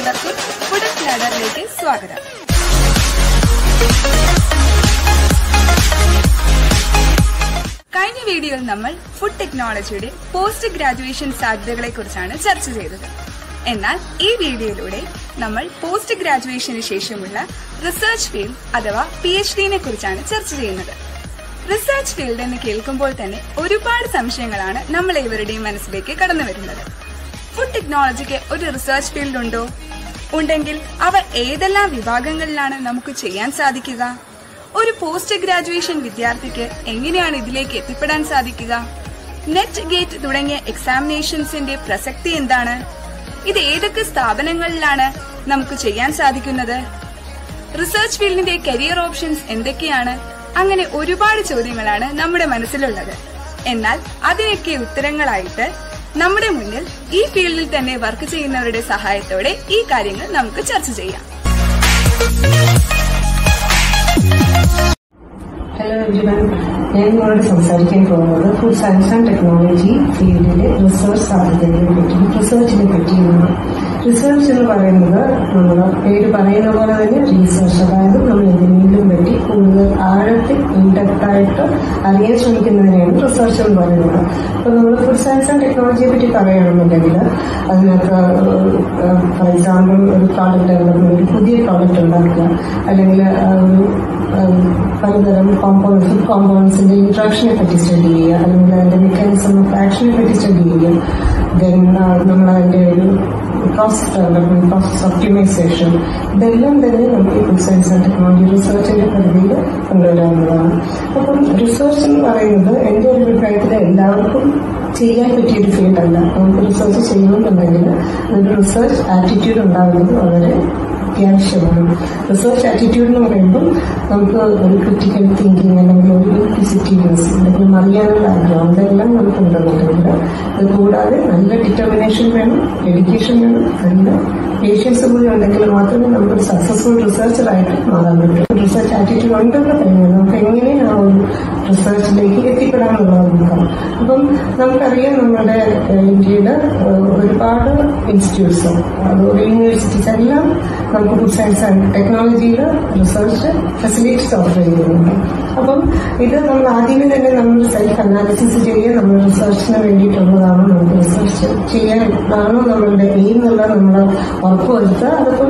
ഏവർക്കും ഫുഡ് ലാഡറിലേക്ക് സ്വാഗതം കഴിഞ്ഞ വീഡിയോയിൽ നമ്മൾ ഫുഡ് ടെക്നോളജിയുടെ പോസ്റ്റ് ഗ്രാജുവേഷൻ സാധ്യതകളെ കുറിച്ചാണ് ചർച്ച ചെയ്തത് എന്നാൽ ഈ വീഡിയോയിലൂടെ നമ്മൾ പോസ്റ്റ് ഗ്രാജുവേഷന് ശേഷമുള്ള റിസർച്ച് ഫീൽഡ് അഥവാ പി എച്ച് ഡിനെ കുറിച്ചാണ് ചർച്ച ചെയ്യുന്നത് റിസർച്ച് ഫീൽഡ് എന്ന് കേൾക്കുമ്പോൾ തന്നെ ഒരുപാട് സംശയങ്ങളാണ് നമ്മൾ ഇവരുടെയും മനസ്സിലേക്ക് കടന്നു വരുന്നത് ഫുഡ് ടെക്നോളജിക്ക് ഒരു റിസർച്ച് ഫീൽഡ് ഉണ്ടോ ഉണ്ടെങ്കിൽ അവ ഏതെല്ലാം വിഭാഗങ്ങളിലാണ് നമുക്ക് ചെയ്യാൻ സാധിക്കുക ഒരു പോസ്റ്റ് ഗ്രാജുവേഷൻ വിദ്യാർത്ഥിക്ക് എങ്ങനെയാണ് ഇതിലേക്ക് എത്തിപ്പെടാൻ സാധിക്കുക നെറ്റ് ഗേറ്റ് തുടങ്ങിയ എക്സാമിനേഷൻസിന്റെ പ്രസക്തി എന്താണ് ഇത് ഏതൊക്കെ സ്ഥാപനങ്ങളിലാണ് നമുക്ക് ചെയ്യാൻ സാധിക്കുന്നത് റിസർച്ച് ഫീൽഡിന്റെ കരിയർ ഓപ്ഷൻസ് എന്തൊക്കെയാണ് അങ്ങനെ ഒരുപാട് ചോദ്യങ്ങളാണ് നമ്മുടെ മനസ്സിലുള്ളത് എന്നാൽ അതിനൊക്കെ ഉത്തരങ്ങളായിട്ട് നമ്മുടെ മുന്നിൽ ഈ ഫീൽഡിൽ തന്നെ വർക്ക് ചെയ്യുന്നവരുടെ സഹായത്തോടെ ഈ കാര്യങ്ങൾ നമുക്ക് ചർച്ച ചെയ്യാം ഹലോ എവ്രിവൺ ഞാൻ നിങ്ങളോട് സംസാരിക്കാൻ പോകുന്നത് ഫുഡ് സയൻസ് ആൻഡ് ടെക്നോളജി ഫീൽഡിലെ റിസർച്ച് സാധ്യതകളെ പറ്റിയും റിസർച്ചിനെ പറ്റിയുമാണ് റിസർച്ച് എന്ന് പറയുന്നത് നമ്മൾ പേര് പറയുന്ന പോലെ തന്നെ റീസർച്ച് അതായത് നമ്മൾ എന്തെങ്കിലും പറ്റി കൂടുതൽ ആഴത്തിൽ ഇൻഡെപ്തായിട്ട് അറിയാൻ ശ്രമിക്കുന്നതിനെയാണ് റിസർച്ച് എന്ന് പറയുന്നത് അപ്പൊ നമ്മൾ ഫുഡ് സയൻസ് ആൻഡ് ടെക്നോളജിയെ പറ്റി പറയുകയാണെന്നുണ്ടെങ്കിൽ അതിനകത്ത് ഫോർ എക്സാമ്പിൾ ഒരു പ്രോഡക്റ്റ് ഡെവലപ്മെന്റ് പുതിയ പ്രോഡക്റ്റ് ഉണ്ടാക്കുക അല്ലെങ്കിൽ ഒരു പലതരം കോമ്പൗണ്ട് ഫുഡ് കോമ്പൗണ്ട്സിന്റെ ഇൻട്രാക്ഷനെ പറ്റി സ്റ്റഡി ചെയ്യുക അല്ലെങ്കിൽ അതിന്റെ മെക്കാനിസം ഓഫ് ആക്ഷനെ പറ്റി സ്റ്റഡി ചെയ്യുക ദെൻ നമ്മൾ അതിന്റെ ഒരു പ്രോസസ് ഡെവലപ്മെന്റ് പ്രോസസ് ഒപ്റ്റിമൈസേഷൻ ഇതെല്ലാം തന്നെ നമുക്ക് ഫുഡ് സയൻസ് ആൻഡ് ടെക്നോളജി റിസർച്ചിന്റെ പരിധിയിൽ കൊണ്ടുവരാവുന്നതാണ് അപ്പം റിസർച്ച് എന്ന് പറയുന്നത് എന്റെ ഒരു അഭിപ്രായത്തിൽ എല്ലാവർക്കും ചെയ്യാൻ പറ്റിയൊരു ഫീൽഡല്ല നമുക്ക് റിസർച്ച് ചെയ്യണമെന്നുണ്ടെങ്കിൽ ഒരു റിസർച്ച് ആറ്റിറ്റ്യൂഡ് ഉണ്ടാകുന്നത് വളരെ അത്യാവശ്യമാണ് റിസർച്ച് ആറ്റിറ്റ്യൂഡ് എന്ന് പറയുമ്പോൾ നമുക്ക് ഒരു ക്രിറ്റിക്കൽ തിങ്കിങ് അല്ലെങ്കിൽ ഒരു ഇൻക്വിസിറ്റീവ്നെസ് അല്ലെങ്കിൽ അറിയാനുള്ള ആഗ്രഹം ഇതെല്ലാം നമുക്ക് ഉണ്ടെന്നുണ്ടെങ്കിൽ അത് കൂടാതെ നല്ല ഡിറ്റർമിനേഷൻ വേണം ഡെഡിക്കേഷൻ വേണം നല്ല പേഷ്യൻസ് കൂടി ഉണ്ടെങ്കിൽ മാത്രമേ നമുക്കൊരു സക്സസ്ഫുൾ റിസർച്ചറായിട്ട് മാറാൻ പറ്റൂ റിസർച്ച് ആറ്റിറ്റ്യൂഡ് ഉണ്ടെന്ന് കഴിഞ്ഞാൽ നമുക്ക് എങ്ങനെ ആ ഒരു റിസർച്ചിലേക്ക് എത്തിപ്പെടാമെന്നുള്ളത് നോക്കാം അപ്പം നമുക്കറിയാം നമ്മുടെ ഇന്ത്യയിൽ ഒരുപാട് ഇൻസ്റ്റിറ്റ്യൂട്ട്സ് അതുപോലെ യൂണിവേഴ്സിറ്റീസ് എല്ലാം നമുക്ക് ഫുഡ് സയൻസ് ആൻഡ് ടെക്നോളജിയിൽ റിസർച്ച് ഫെസിലിറ്റീസ് ഓഫർ ചെയ്യുന്നുണ്ട് അപ്പം ഇത് നമ്മൾ ആദ്യമേ തന്നെ നമ്മൾ സെൽഫ് അനാലിസിസ് ചെയ്യുക നമ്മൾ റിസർച്ചിന് വേണ്ടിയിട്ടുള്ളതാണോ നമുക്ക് റിസർച്ച് ചെയ്യാനാണോ നമ്മളുടെ എയിം എന്നുള്ളത് നമ്മൾ ഉറപ്പുവരുത്തുക അതിപ്പം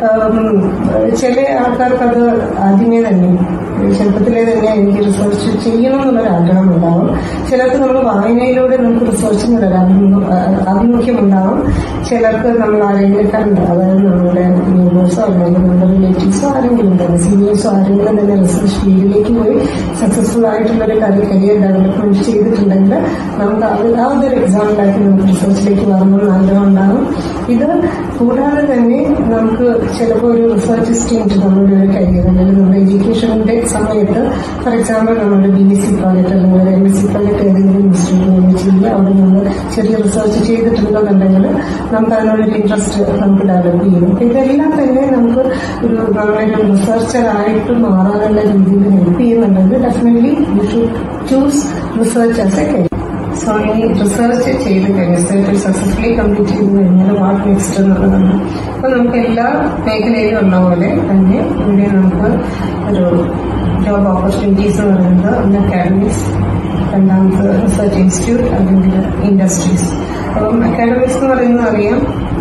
ചില ആൾക്കാർക്ക് അത് ആദ്യമേ തന്നെ ചെറുപ്പത്തിലെ തന്നെ എനിക്ക് റിസർച്ച് ചെയ്യണം എന്നുള്ളൊരു ആഗ്രഹം ഉണ്ടാവും ചിലർക്ക് നമ്മൾ വായനയിലൂടെ നമുക്ക് റിസർച്ചിനൊരു ആഭിമുഖ്യം ഉണ്ടാവും ചിലർക്ക് നമ്മൾ ആരെങ്കിലും കണ്ട് അതായത് നമ്മളുടെ നെയ്ബേഴ്സോ അല്ലെങ്കിൽ നമ്മുടെ റിലേറ്റീവ്സോ ആരെങ്കിലും തന്നെ സീനിയേഴ്സോ ആരെങ്കിലും തന്നെ റിസർച്ച് ഫീൽഡിലേക്ക് പോയി സക്സസ്ഫുൾ ആയിട്ടുള്ള ഒരു കരിയർ ഡെവലപ്മെന്റ് ചെയ്തിട്ടുണ്ടെങ്കിൽ നമുക്ക് അത് ആ ഒരു എക്സാമ്പിളായിട്ട് നമുക്ക് റിസർച്ചിലേക്ക് വരണമെന്ന് ആഗ്രഹം ഉണ്ടാകും ഇത് കൂടാതെ തന്നെ നമുക്ക് ചിലപ്പോൾ ഒരു റിസർച്ച് സ്റ്റേറ്റ് നമ്മുടെ ഒരു കരിയർ അല്ലെങ്കിൽ നമ്മുടെ എഡ്യൂക്കേഷന്റെ സമയത്ത് ഫോർ എക്സാമ്പിൾ നമ്മുടെ ബി എസ് സി പ്രോജക്ട് അല്ലെങ്കിൽ എം എസ് സി പ്രോജക്ട് ഏതെങ്കിലും ഇൻസ്റ്റിറ്റ്യൂട്ടിൽ ചെയ്യുക അവിടെ നമ്മൾ ചെറിയ റിസർച്ച് ചെയ്തിട്ടുണ്ടെന്നുണ്ടെങ്കിൽ നമുക്ക് അതിനോടൊരു ഇൻട്രസ്റ്റ് നമുക്ക് ഡെവലപ്പ് ചെയ്യും ഇതെല്ലാം തന്നെ നമുക്ക് ഒരു നമ്മളൊരു റിസർച്ചർ ആയിട്ട് മാറാനുള്ള രീതിയിൽ ഹെൽപ്പ് ചെയ്യുന്നുണ്ടെങ്കിൽ definitely you should choose research as a career so ഈ റിസർച്ച് ചെയ്ത് കഴിഞ്ഞാൽ സക്സസ്ഫുള്ളി കംപ്ലീറ്റ് ചെയ്ത് കഴിഞ്ഞാൽ വാട്ട് നെക്സ്റ്റ് എന്നുള്ളതാണ് അപ്പൊ നമുക്ക് എല്ലാ മേഖലയിലും ഉള്ള പോലെ തന്നെ ഇവിടെ നമുക്ക് ഒരു ജോബ് ഓപ്പർച്യൂണിറ്റീസ് എന്ന് പറയുന്നത് ഒന്ന് അക്കാഡമിക്സ് രണ്ടാമത് റിസർച്ച് ഇൻസ്റ്റിറ്റ്യൂട്ട് അല്ലെങ്കിൽ ഇൻഡസ്ട്രീസ് അപ്പം അക്കാഡമിക്സ് എന്ന് പറയുന്നത് അറിയാം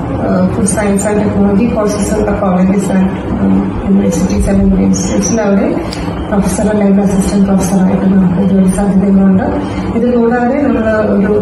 food science and technology courses ഉള്ള കോളേജസ് ആൻഡ് യൂണിവേഴ്സിറ്റീസ് അല്ലെങ്കിൽ ഇൻസ്റ്റിറ്റ്യൂട്ട്സിൽ അവിടെ പ്രൊഫസർ അല്ലെങ്കിൽ അസിസ്റ്റന്റ് പ്രൊഫസറായിട്ട് നമുക്ക് ജോലി സാധ്യതകളുണ്ട് ഇത് കൂടാതെ നമ്മൾ ഒരു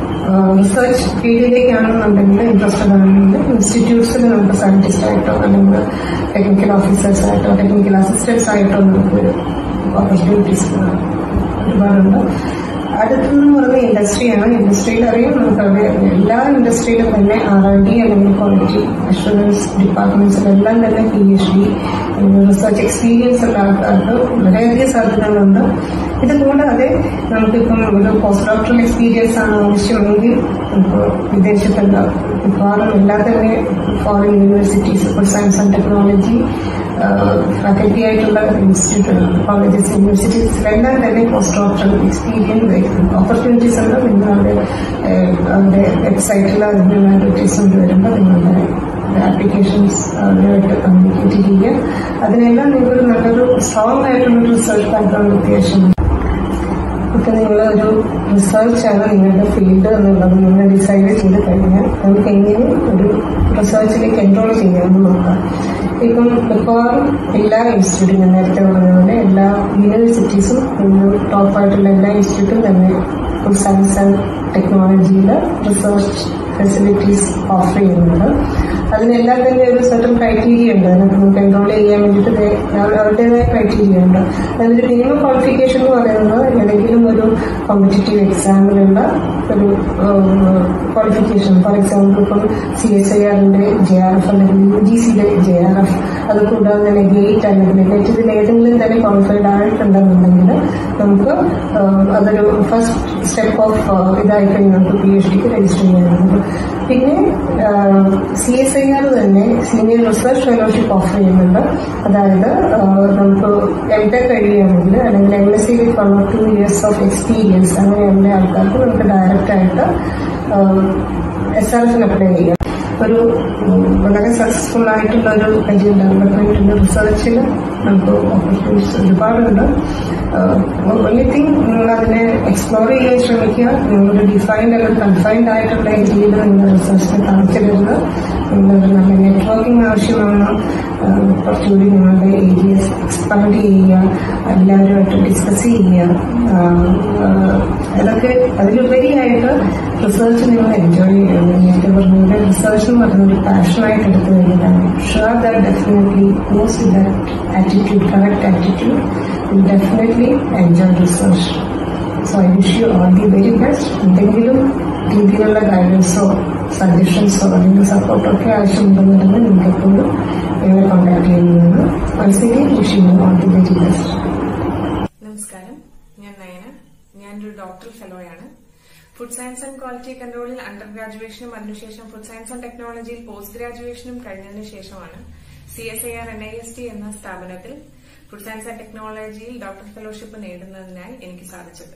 റിസർച്ച് ഫീൽഡിലേക്കാണെന്നുണ്ടെങ്കിൽ ഇൻട്രസ്റ്റഡ് ആണെങ്കിൽ ഇൻസ്റ്റിറ്റ്യൂട്ട്സിൽ നമുക്ക് സയന്റിസ്റ്റ് ആയിട്ടോ അല്ലെങ്കിൽ ടെക്നിക്കൽ ഓഫീസേഴ്സ് ആയിട്ടോ ടെക്നിക്കൽ അസിസ്റ്റൻസ് ആയിട്ടോ നമുക്ക് ഓപ്പർച്യൂണിറ്റീസ് ഒരുപാടുണ്ട് അടുത്തെന്ന് പറയുന്ന ഇൻഡസ്ട്രിയാണ് ഇൻഡസ്ട്രിയിൽ അറിയാം നമുക്ക് അവിടെ എല്ലാ ഇൻഡസ്ട്രിയിലും തന്നെ ആർ ആർ ഡി അല്ലെങ്കിൽ ക്വാളിറ്റി അഷുറൻസ് ഡിപ്പാർട്ട്മെന്റ്സിലെല്ലാം തന്നെ P H D research experience ഉള്ള ആൾക്കാർക്ക് വളരെയധികം സാധ്യതകളുണ്ട് ഇത് കൂടാതെ നമുക്കിപ്പം ഒരു പോസ്റ്റ് ഡോക്ടറൽ എക്സ്പീരിയൻസ് ആണ് ആവശ്യമെങ്കിൽ നമുക്ക് വിദേശത്തുള്ള മിക്കവാറും എല്ലാ തന്നെ ഫോറിൻ യൂണിവേഴ്സിറ്റീസ് ഇപ്പോൾ സയൻസ് ആൻഡ് ടെക്നോളജി ഫാക്കൽറ്റി ആയിട്ടുള്ള ഇൻസ്റ്റിറ്റ്യൂട്ടുകൾ കോളേജസ് യൂണിവേഴ്സിറ്റീസിലെല്ലാം തന്നെ പോസ്റ്റ് ഡോക്ടറൽ എക്സ്പീരിയൻസ് ഓപ്പർച്യൂണിറ്റീസ് ഉണ്ട് നിങ്ങളുടെ അവരുടെ വെബ്സൈറ്റിൽ അതിനുള്ള അഡ്വർടൈസ്മെന്റ് വരുമ്പോൾ നിങ്ങളുടെ ആപ്ലിക്കേഷൻസ് ആയിട്ട് കമ്മ്യൂണിക്കേറ്റ് ചെയ്യുക അതിനെല്ലാം നിങ്ങൾക്കൊരു നല്ലൊരു സ്ട്രോങ് ആയിട്ടുള്ള റിസർച്ച് ബാക്ക്ഗ്രൗണ്ട് അത്യാവശ്യമാണ് ഇപ്പൊ നിങ്ങൾ ഒരു റിസർച്ചാണ് നിങ്ങളുടെ ഫീൽഡ് എന്നുള്ളത് നിങ്ങൾ ഡിസൈഡ് ചെയ്ത് കഴിഞ്ഞാൽ നമുക്ക് എങ്ങനെ ഒരു റിസർച്ചിലേക്ക് എൻറോൾ ചെയ്യാമെന്ന് നോക്കാം ഇപ്പം മിക്കവാറും എല്ലാ ഇൻസ്റ്റിറ്റ്യൂട്ടും ഞാൻ നേരത്തെ പറഞ്ഞ പോലെ എല്ലാ യൂണിവേഴ്സിറ്റീസും ടോപ്പ് ആയിട്ടുള്ള എല്ലാ ഇൻസ്റ്റിറ്റ്യൂട്ടും തന്നെ സയൻസ് ആൻഡ് ടെക്നോളജിയിൽ റിസർച്ച് ഫെസിലിറ്റീസ് ഓഫർ ചെയ്യുന്നുണ്ട് അതിനെല്ലാം തന്നെ ഒരു സർട്ടൺ ക്രൈറ്റീരിയ ഉണ്ട് അതിനകത്ത് നമുക്ക് എൻറോൾ ചെയ്യാൻ വേണ്ടിയിട്ട് ദേ- അവ- അവരുടേതായ ക്രൈറ്റീരിയ ഉണ്ട് അതിന്റെ മിനിമം ക്വാളിഫിക്കേഷൻ എന്ന് പറയുന്നത് ഏതെങ്കിലും ഒരു കോമ്പറ്റേറ്റീവ് എക്സാമിലുള്ള ഒരു ക്വാളിഫിക്കേഷൻ ഫോർ എക്സാമ്പിൾ ഇപ്പം സി എസ് ഐ ആറിന്റെ ജെ ആർ എഫ് അല്ലെങ്കിൽ യു ജി സിയുടെ ജെ ആർ എഫ് അത് കൂടാതെ തന്നെ ഗേറ്റ് അല്ലെങ്കിൽ ഗേറ്റ് ഇതിൽ ഏതെങ്കിലും തന്നെ ക്വാളിഫൈഡ് ആയിട്ടുണ്ടെന്നുണ്ടെങ്കിൽ നമുക്ക് ആഹ്, അതൊരു ഫസ്റ്റ് സ്റ്റെപ്പ് ഓഫ് ഇതായി കഴിഞ്ഞ് നമുക്ക് പി എച്ച് ഡിക്ക് രജിസ്റ്റർ ചെയ്യാറുണ്ട് പിന്നെ സി എസ് ഐ ആർ തന്നെ സീനിയർ റിസർച്ച് ഫെലോഷിപ്പ് ഓഫർ ചെയ്യുന്നുണ്ട് അതായത് ആഹ്, നമുക്ക് എം ടെക് കഴിയുകയാണെങ്കിൽ അല്ലെങ്കിൽ M S C with one or two years of experience അങ്ങനെയുള്ള ആൾക്കാർക്ക് നമുക്ക് ഡയറക്റ്റ് ആയിട്ട് എസ് ആർ എഫിന് അപ്ലൈ ചെയ്യാം ഒരു ഉം, വളരെ സക്സസ്ഫുൾ ആയിട്ടുള്ള ഒരു കരിയർ ഡെവലപ്മെന്റിന്റെ റിസർച്ചിൽ നമുക്ക് ഓപ്പർച്യൂണിറ്റീസ് ഒരുപാടുണ്ട് ഒൺലി തിങ് നിങ്ങൾ അതിനെ എക്സ്പ്ലോർ ചെയ്യാൻ ശ്രമിക്കുക നിങ്ങളുടെ ഡിഫൈൻഡ് അല്ലെങ്കിൽ കൺഫൈൻഡ് ആയിട്ടുള്ള ഏരിയയിൽ നിങ്ങൾ റിസർച്ചിനെ കാണിച്ചിടരുത് നിങ്ങളൊരു നല്ല നെറ്റ്വർക്കിംഗ് ആവശ്യമാണ് ആഹ് കുറച്ചുകൂടി നിങ്ങളുടെ ഏരിയസ് എക്സ്പാൻഡ് ചെയ്യുക എല്ലാവരുമായിട്ട് ഡിസ്കസ് ചെയ്യുക ആഹ് ആഹ് അതൊക്കെ അതിലുപരിയായിട്ട് റിസർച്ച് നിങ്ങൾ എൻജോയ് ചെയ്യണം നേരത്തെ പറഞ്ഞ റിസർച്ച് എന്ന് പറയുന്നത് ഒരു പാഷനായിട്ട് എടുത്തു കഴിഞ്ഞാൽ sure that definitely most that attitude correct attitude will definitely enjoy research so I wish you all the very best എന്തെങ്കിലും രീതിയിലുള്ള ഗൈഡൻസോ സജഷൻസോ അല്ലെങ്കിൽ സപ്പോർട്ടോ ഒക്കെ ആവശ്യമുണ്ടെന്നുണ്ടെങ്കിൽ നിങ്ങൾക്ക് എപ്പോഴും ഞങ്ങളെ കോൺടാക്ട് ചെയ്യുന്നതാണ് മനസ്സിലെ wish you all the very best നമസ്കാരം ഞാൻ നയന ഞാനൊരു ഡോക്ടർ ഫെലോയാണ് ഫുഡ് സയൻസ് ആൻഡ് ക്വാളിറ്റി കൺട്രോളിൽ അണ്ടർ ഗ്രാജുവേഷനും അതിനുശേഷം ഫുഡ് സയൻസ് ആൻഡ് ടെക്നോളജിയിൽ പോസ്റ്റ് ഗ്രാജുവേഷനും കഴിഞ്ഞതിന് ശേഷമാണ് C S I R N I S T എന്ന സ്ഥാപനത്തിൽ ഫുഡ് സയൻസ് ആൻഡ് ടെക്നോളജിയിൽ ഡോക്ടർ ഫെലോഷിപ്പ് നേടുന്നതിനായി എനിക്ക് സാധിച്ചത്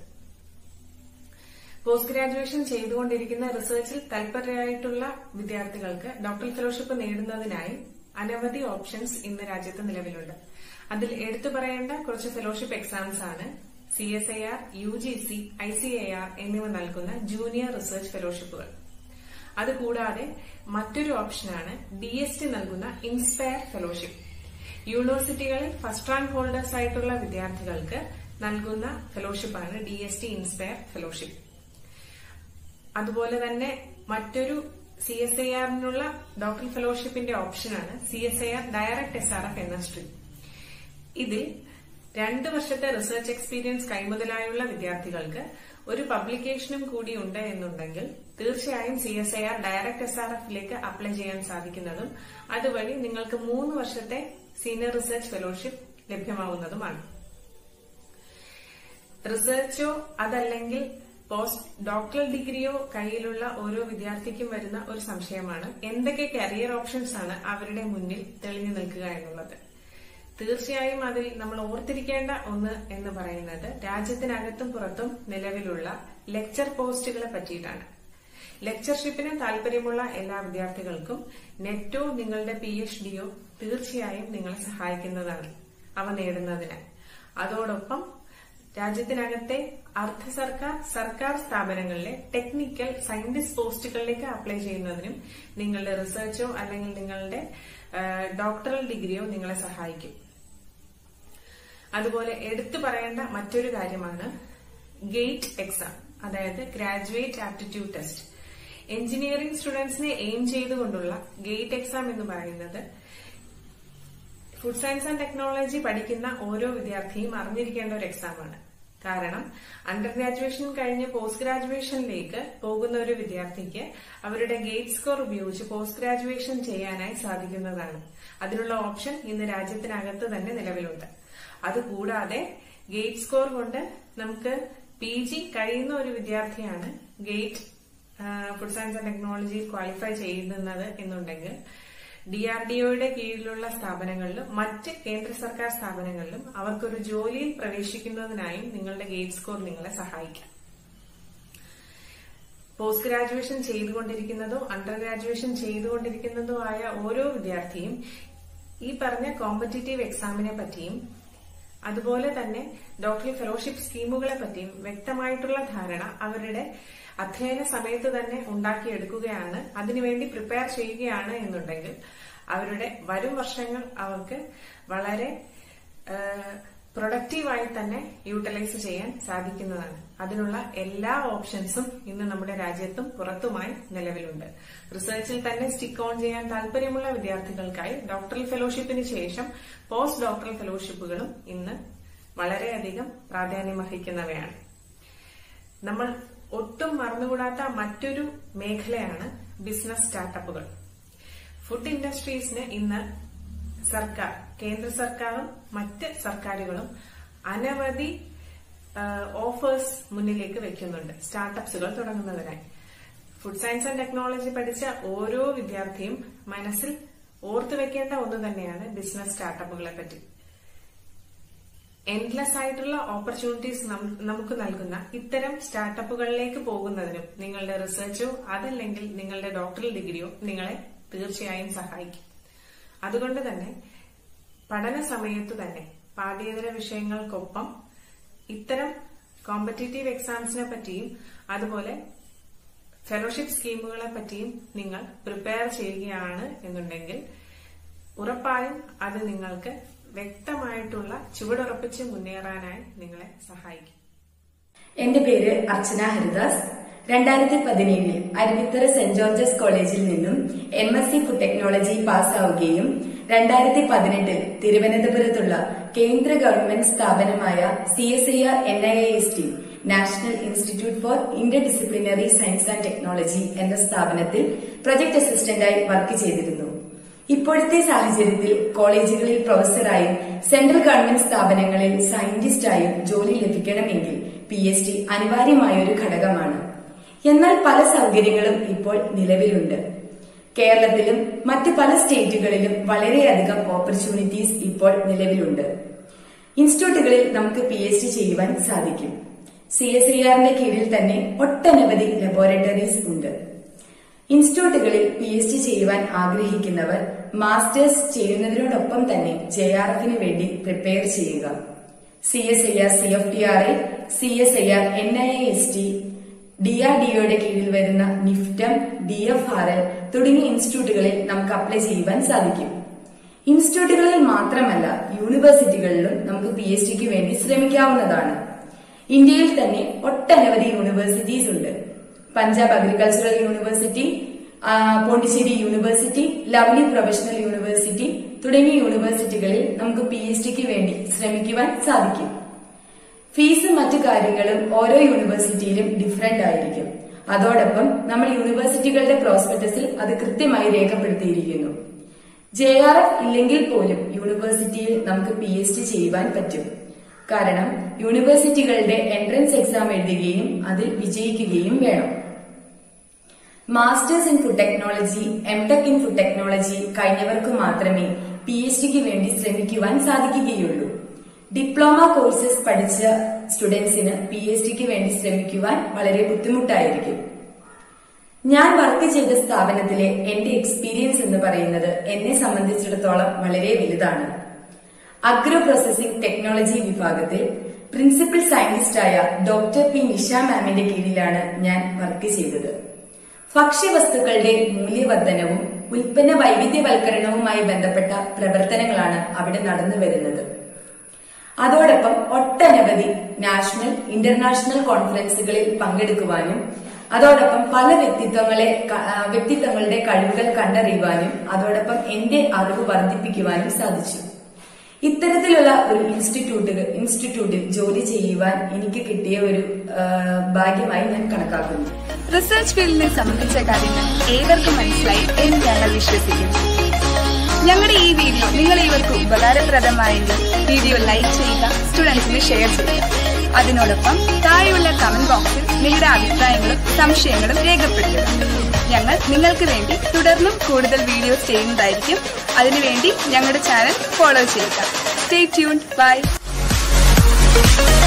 പോസ്റ്റ് ഗ്രാജുവേഷൻ ചെയ്തുകൊണ്ടിരിക്കുന്ന റിസർച്ചിൽ തൽപരരായിട്ടുള്ള വിദ്യാർത്ഥികൾക്ക് ഡോക്ടർ ഫെലോഷിപ്പ് നേടുന്നതിനായി അനവധി ഓപ്ഷൻസ് ഇന്ന് രാജ്യത്ത് നിലവിലുണ്ട് അതിൽ എടുത്തു പറയേണ്ട കുറച്ച് ഫെലോഷിപ്പ് എക്സാംസ് ആണ് C S I R U G C I C A R എന്നിവ നൽകുന്ന ജൂനിയർ റിസർച്ച് ഫെലോഷിപ്പുകൾ അതുകൂടാതെ മറ്റൊരു ഓപ്ഷനാണ് ഡി എസ് ടി നൽകുന്ന ഇൻസ്പയർ ഫെലോഷിപ്പ് യൂണിവേഴ്സിറ്റികളിൽ ഫസ്റ്റ് റാങ്ക് ഹോൾഡേഴ്സ് ആയിട്ടുള്ള വിദ്യാർത്ഥികൾക്ക് നൽകുന്ന ഫെലോഷിപ്പാണ് D S T inspire fellowship അതുപോലെ തന്നെ മറ്റൊരു സി എസ് ഐ ആറിനുള്ള ഡോക്ടർ ഫെലോഷിപ്പിന്റെ ഓപ്ഷനാണ് C S I R direct S R F എന്ന സ്ട്രീം ഇതിൽ രണ്ട് വർഷത്തെ റിസർച്ച് എക്സ്പീരിയൻസ് കൈമുതലായുള്ള വിദ്യാർത്ഥികൾക്ക് ഒരു പബ്ലിക്കേഷനും കൂടി ഉണ്ട് എന്നുണ്ടെങ്കിൽ തീർച്ചയായും C S I R direct S R എഫിലേക്ക് അപ്ലൈ ചെയ്യാൻ സാധിക്കുന്നതും അതുവഴി നിങ്ങൾക്ക് മൂന്ന് വർഷത്തെ സീനിയർ റിസർച്ച് ഫെലോഷിപ്പ് ലഭ്യമാവുന്നതുമാണ് റിസർച്ചോ അതല്ലെങ്കിൽ പോസ്റ്റ് ഡോക്ടറൽ ഡിഗ്രിയോ കയ്യിലുള്ള ഓരോ വിദ്യാർത്ഥിക്കും വരുന്ന ഒരു സംശയമാണ് എന്തൊക്കെ കരിയർ ഓപ്ഷൻസ് ആണ് അവരുടെ മുന്നിൽ തെളിഞ്ഞു നിൽക്കുക എന്നുള്ളത് തീർച്ചയായും അതിൽ നമ്മൾ ഓർത്തിരിക്കേണ്ട ഒന്ന് എന്ന് പറയുന്നത് രാജ്യത്തിനകത്തും പുറത്തും നിലവിലുള്ള ലെക്ചർ പോസ്റ്റുകളെ പറ്റിയിട്ടാണ് ലെക്ചർഷിപ്പിന് താല്പര്യമുള്ള എല്ലാ വിദ്യാർത്ഥികൾക്കും നെറ്റോ നിങ്ങളുടെ പി എച്ച് ഡിയോ തീർച്ചയായും നിങ്ങളെ സഹായിക്കുന്നതാണ് അവ നേടുന്നതിന് അതോടൊപ്പം രാജ്യത്തിനകത്തെ അർദ്ധ സർക്കാർ സർക്കാർ സ്ഥാപനങ്ങളിലെ ടെക്നിക്കൽ സയന്റിസ്റ്റ് പോസ്റ്റുകളിലേക്ക് അപ്ലൈ ചെയ്യുന്നതിനും നിങ്ങളുടെ റിസർച്ചോ അല്ലെങ്കിൽ നിങ്ങളുടെ ഡോക്ടറൽ ഡിഗ്രിയോ നിങ്ങളെ സഹായിക്കും അതുപോലെ എടുത്തു പറയേണ്ട മറ്റൊരു കാര്യമാണ് ഗേറ്റ് എക്സാം അതായത് ഗ്രാജുവേറ്റ് ആപ്റ്റിറ്റ്യൂഡ് ടെസ്റ്റ് എഞ്ചിനീയറിംഗ് സ്റ്റുഡൻസിനെ എയിം ചെയ്തുകൊണ്ടുള്ള ഗേറ്റ് എക്സാം എന്ന് പറയുന്നത് ഫുഡ് സയൻസ് ആൻഡ് ടെക്നോളജി പഠിക്കുന്ന ഓരോ വിദ്യാർത്ഥിയും അറിഞ്ഞിരിക്കേണ്ട ഒരു എക്സാമാണ് കാരണം അണ്ടർ ഗ്രാജുവേഷൻ കഴിഞ്ഞ് പോസ്റ്റ് ഗ്രാജുവേഷനിലേക്ക് പോകുന്ന ഒരു വിദ്യാർത്ഥിക്ക് അവരുടെ ഗേറ്റ് സ്കോർ ഉപയോഗിച്ച് പോസ്റ്റ് ഗ്രാജുവേഷൻ ചെയ്യാനായി സാധിക്കുന്നതാണ് അതിനുള്ള ഓപ്ഷൻ ഇന്ന് രാജ്യത്തിനകത്ത് തന്നെ നിലവിലുണ്ട് അതുകൂടാതെ ഗേറ്റ് സ്കോർ കൊണ്ട് നമുക്ക് പി ജി കഴിയുന്ന ഒരു വിദ്യാർത്ഥിയാണ് ഗേറ്റ് ഫുഡ് സയൻസ് ആൻഡ് ടെക്നോളജിയിൽ ക്വാളിഫൈ ചെയ്യുന്നത് എന്നുണ്ടെങ്കിൽ ഡി ആർ ഡി ഒയുടെ കീഴിലുള്ള സ്ഥാപനങ്ങളിലും മറ്റ് കേന്ദ്ര സർക്കാർ സ്ഥാപനങ്ങളിലും അവർക്കൊരു ജോലിയിൽ പ്രവേശിക്കുന്നതിനായും നിങ്ങളുടെ ഗേറ്റ് സ്കോർ നിങ്ങളെ സഹായിക്കാം പോസ്റ്റ് ഗ്രാജുവേഷൻ ചെയ്തുകൊണ്ടിരിക്കുന്നതോ അണ്ടർ ഗ്രാജുവേഷൻ ചെയ്തുകൊണ്ടിരിക്കുന്നതോ ആയ ഓരോ വിദ്യാർത്ഥിയും ഈ പറഞ്ഞ കോമ്പറ്റേറ്റീവ് എക്സാമിനെ പറ്റിയും അതുപോലെ തന്നെ ഡോക്ടറൽ ഫെലോഷിപ്പ് സ്കീമുകളെ പറ്റിയും വ്യക്തമായിട്ടുള്ള ധാരണ അവരുടെ അധ്യയന സമയത്ത് തന്നെ ഉണ്ടാക്കിയെടുക്കുകയാണ് അതിനുവേണ്ടി പ്രിപ്പയർ ചെയ്യുകയാണ് എന്നുണ്ടെങ്കിൽ അവരുടെ വരും വർഷങ്ങൾ അവർക്ക് വളരെ പ്രൊഡക്റ്റീവായി തന്നെ യൂട്ടിലൈസ് ചെയ്യാൻ സാധിക്കുന്നതാണ് അതിനുള്ള എല്ലാ ഓപ്ഷൻസും ഇന്ന് നമ്മുടെ രാജ്യത്തും പുറത്തുമായി നിലവിലുണ്ട് റിസർച്ചിൽ തന്നെ സ്റ്റിക്ക് ഓൺ ചെയ്യാൻ താല്പര്യമുള്ള വിദ്യാർത്ഥികൾക്കായി ഡോക്ടറൽ ഫെലോഷിപ്പിന് ശേഷം പോസ്റ്റ് ഡോക്ടറൽ ഫെലോഷിപ്പുകളും ഇന്ന് വളരെയധികം പ്രാധാന്യമർഹിക്കുന്നവയാണ് നമ്മൾ ഒട്ടും മറന്നുകൂടാത്ത മറ്റൊരു മേഖലയാണ് ബിസിനസ് സ്റ്റാർട്ടപ്പുകൾ ഫുഡ് ഇൻഡസ്ട്രീസിന് ഇന്ന് സർക്കാർ കേന്ദ്ര സർക്കാരും മറ്റ് സർക്കാരുകളും അനവധി ഓഫേഴ്സ് മുന്നിലേക്ക് വെക്കുന്നുണ്ട് സ്റ്റാർട്ടപ്സുകൾ തുടങ്ങുന്നതിനായി ഫുഡ് സയൻസ് ആൻഡ് ടെക്നോളജി പഠിച്ച ഓരോ വിദ്യാർത്ഥിയും മനസ്സിൽ ഓർത്തു വെക്കേണ്ട ഒന്ന് തന്നെയാണ് ബിസിനസ് സ്റ്റാർട്ടപ്പുകളെ പറ്റി എൻഡ്ലെസ് ആയിട്ടുള്ള ഓപ്പർച്യൂണിറ്റീസ് നമുക്ക് നൽകുന്ന ഇത്തരം സ്റ്റാർട്ടപ്പുകളിലേക്ക് പോകുന്നതിനും നിങ്ങളുടെ റിസർച്ചോ അതല്ലെങ്കിൽ നിങ്ങളുടെ ഡോക്ടറൽ ഡിഗ്രിയോ നിങ്ങളെ തീർച്ചയായും സഹായിക്കും അതുകൊണ്ട് തന്നെ പഠന സമയത്തു തന്നെ പാഠ്യേതര വിഷയങ്ങൾക്കൊപ്പം ഇത്തരം കോമ്പറ്റേറ്റീവ് എക്സാംസിനെ പറ്റിയും അതുപോലെ ഫെലോഷിപ്പ് സ്കീമുകളെ പറ്റിയും നിങ്ങൾ പ്രിപ്പയർ ചെയ്യുകയാണ് എന്നുണ്ടെങ്കിൽ ഉറപ്പായും അത് നിങ്ങൾക്ക് വ്യക്തമായിട്ടുള്ള ചുവടുറപ്പിച്ച് മുന്നേറാനായി നിങ്ങളെ സഹായിക്കും എന്റെ പേര് അർച്ചന ഹരിദാസ് രണ്ടായിരത്തി പതിനേഴിൽ അരുവിത്തറ സെന്റ് ജോർജസ് കോളേജിൽ നിന്നും M S C food technology പാസ്സാവുകയും രണ്ടായിരത്തി പതിനെട്ടിൽ തിരുവനന്തപുരത്തുള്ള കേന്ദ്ര ഗവൺമെന്റ് സ്ഥാപനമായ C S I R N I S T national institute for inter disciplinary science and technology എന്ന സ്ഥാപനത്തിൽ പ്രൊജക്ട് അസിസ്റ്റന്റായി വർക്ക് ചെയ്തിരുന്നു ഇപ്പോഴത്തെ സാഹചര്യത്തിൽ കോളേജുകളിൽ പ്രൊഫസറായും സെൻട്രൽ ഗവൺമെന്റ് സ്ഥാപനങ്ങളിൽ സയന്റിസ്റ്റായും ജോലി ലഭിക്കണമെങ്കിൽ പി എച്ച് ഡി അനിവാര്യമായ ഒരു ഘടകമാണ് എന്നാൽ പല സൗകര്യങ്ങളും ഇപ്പോൾ നിലവിലുണ്ട് കേരളത്തിലും മറ്റ് പല സ്റ്റേറ്റുകളിലും വളരെയധികം ഓപ്പർച്യൂണിറ്റീസ് ഇപ്പോൾ നിലവിലുണ്ട് ഇൻസ്റ്റിറ്റ്യൂട്ടുകളിൽ നമുക്ക് പി എച്ച് ഡി ചെയ്യുവാൻ സാധിക്കും സി എസ് ഐ ആറിന്റെ കീഴിൽ തന്നെ ഒട്ടനവധി ലബോറട്ടറീസ് ഉണ്ട് ഇൻസ്റ്റിറ്റ്യൂട്ടുകളിൽ പി എച്ച് ഡി ചെയ്യുവാൻ ആഗ്രഹിക്കുന്നവർ മാസ്റ്റേഴ്സ് ചെയ്യുന്നതിനോടൊപ്പം തന്നെ ജെ ആർ എഫിന് വേണ്ടി പ്രിപ്പയർ ചെയ്യുക C S I R C F T R I C S I R N I S T D R ഡിഒയുടെ കീഴിൽ വരുന്ന NIFTEM D F R L തുടങ്ങിയ ഇൻസ്റ്റിറ്റ്യൂട്ടുകളിൽ നമുക്ക് അപ്ലൈ ചെയ്യുവാൻ സാധിക്കും ഇൻസ്റ്റിറ്റ്യൂട്ടുകളിൽ മാത്രമല്ല യൂണിവേഴ്സിറ്റികളിലും നമുക്ക് പി എച്ച് ഡിക്ക് വേണ്ടി ശ്രമിക്കാവുന്നതാണ് ഇന്ത്യയിൽ തന്നെ ഒട്ടനവധി യൂണിവേഴ്സിറ്റീസ് ഉണ്ട് പഞ്ചാബ് അഗ്രികൾച്ചറൽ യൂണിവേഴ്സിറ്റി ആ, Pondicherry university Lovely professional university തുടങ്ങിയ യൂണിവേഴ്സിറ്റികളിൽ നമുക്ക് പി എച്ച് ഡിക്ക് വേണ്ടി ശ്രമിക്കുവാൻ സാധിക്കും ഫീസും മറ്റു കാര്യങ്ങളും ഓരോ യൂണിവേഴ്സിറ്റിയിലും ഡിഫറെന്റ് ആയിരിക്കും അതോടൊപ്പം നമ്മൾ യൂണിവേഴ്സിറ്റികളുടെ പ്രോസ്പെക്ടസിൽ അത് കൃത്യമായി രേഖപ്പെടുത്തിയിരിക്കുന്നു ജെ ആർ എഫ് ഇല്ലെങ്കിൽ പോലും യൂണിവേഴ്സിറ്റിയിൽ നമുക്ക് പി എച്ച് ഡി ചെയ്യുവാൻ പറ്റും കാരണം യൂണിവേഴ്സിറ്റികളുടെ എൻട്രൻസ് എക്സാം എഴുതുകയും അതിൽ വിജയിക്കുകയും വേണം masters in food technology M tech in food technology കഴിഞ്ഞവർക്ക് മാത്രമേ പി എച്ച് ഡിക്ക് വേണ്ടി ശ്രമിക്കുവാൻ സാധിക്കുകയുള്ളൂ ഡിപ്ലോമ കോഴ്സസ് പഠിച്ച സ്റ്റുഡൻസിന് പി എച്ച് ഡിക്ക് വേണ്ടി ശ്രമിക്കുവാൻ വളരെ ബുദ്ധിമുട്ടായിരിക്കും ഞാൻ വർക്ക് ചെയ്ത സ്ഥാപനത്തിലെ എന്റെ എക്സ്പീരിയൻസ് എന്ന് പറയുന്നത് എന്നെ സംബന്ധിച്ചിടത്തോളം വളരെ വലുതാണ് അഗ്രോ പ്രോസസിംഗ് ടെക്നോളജി വിഭാഗത്തിൽ പ്രിൻസിപ്പൽ സയന്റിസ്റ്റായ ഡോക്ടർ പി നിഷ മാമിന്റെ കീഴിലാണ് ഞാൻ വർക്ക് ചെയ്തത് ഭക്ഷ്യവസ്തുക്കളുടെ മൂല്യവർദ്ധനവും ഉൽപ്പന്ന വൈവിധ്യവൽക്കരണവുമായി ബന്ധപ്പെട്ട പ്രവർത്തനങ്ങളാണ് അവിടെ നടന്നു വരുന്നത് അതോടൊപ്പം ഒട്ടനവധി നാഷണൽ ഇന്റർനാഷണൽ കോൺഫറൻസുകളിൽ പങ്കെടുക്കുവാനും അതോടൊപ്പം പല വ്യക്തിത്വങ്ങളെ ക- ആ, വ്യക്തിത്വങ്ങളുടെ കഴിവുകൾ കണ്ടറിയുവാനും അതോടൊപ്പം എന്റെ അറിവ് വർദ്ധിപ്പിക്കുവാനും സാധിച്ചു ഇത്തരത്തിലുള്ള ഒരു ഇൻസ്റ്റിറ്റ്യൂട്ട് ഇൻസ്റ്റിറ്റ്യൂട്ടിൽ ജോലി ചെയ്യുവാൻ എനിക്ക് കിട്ടിയ ഒരു ആ, ഭാഗ്യമായി ഞാൻ കണക്കാക്കുന്നു റിസർച്ച് ഫീൽഡിനെ സംബന്ധിച്ച കാര്യങ്ങൾ ഏവർക്കും മനസ്സിലായി എന്ന് ഞങ്ങൾ വിശ്വസിക്കുന്നു ഞങ്ങളുടെ ഈ വീഡിയോ നിങ്ങൾ ഇവർക്ക് ഉപകാരപ്രദമായെങ്കിൽ വീഡിയോ ലൈക്ക് ചെയ്യുക സ്റ്റുഡൻസിന് ഷെയർ ചെയ്യുക അതിനോടൊപ്പം താഴെയുള്ള കമന്റ് ബോക്സിൽ നിങ്ങളുടെ അഭിപ്രായങ്ങളും സംശയങ്ങളും രേഖപ്പെടുത്തുക ഞങ്ങൾ നിങ്ങൾക്ക് വേണ്ടി തുടർന്നും കൂടുതൽ വീഡിയോസ് ചെയ്യുന്നതായിരിക്കും അതിനുവേണ്ടി ഞങ്ങളുടെ ചാനൽ ഫോളോ ചെയ്യുക സ്റ്റേ ട്യൂൺ ബൈ